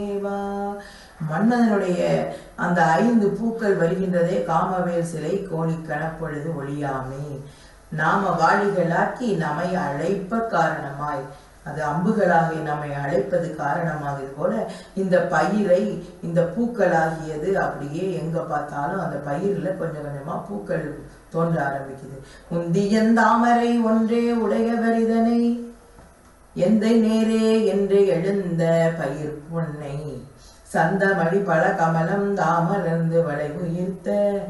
தேவா மன்னனுடைய அந்த ஐந்து பூக்கள் வருகின்றதே காமவேல் சிலை கோழி கணப்பொழுது ஒளியாமே நாம வாளிகளாக்கி நம்மை அழைப்ப காரணமாய் அது அம்புகளாகி நம்மை அழைப்பது காரணமாக போல இந்த பயிரை இந்த பூக்களாகியது அப்படியே எங்க பார்த்தாலும் அந்த பயிரில் கொஞ்சம் கொஞ்சமா பூக்கள் தோன்ற ஆரம்பிக்குது உந்தியந்தாமரை ஒன்றே உடையவர் இதனை எந்தை நேரே என்று எழுந்த பயிர் பொன்னை சந்தமடி பல கமலம் தாமலர்ந்து வளைவு ஈர்த்த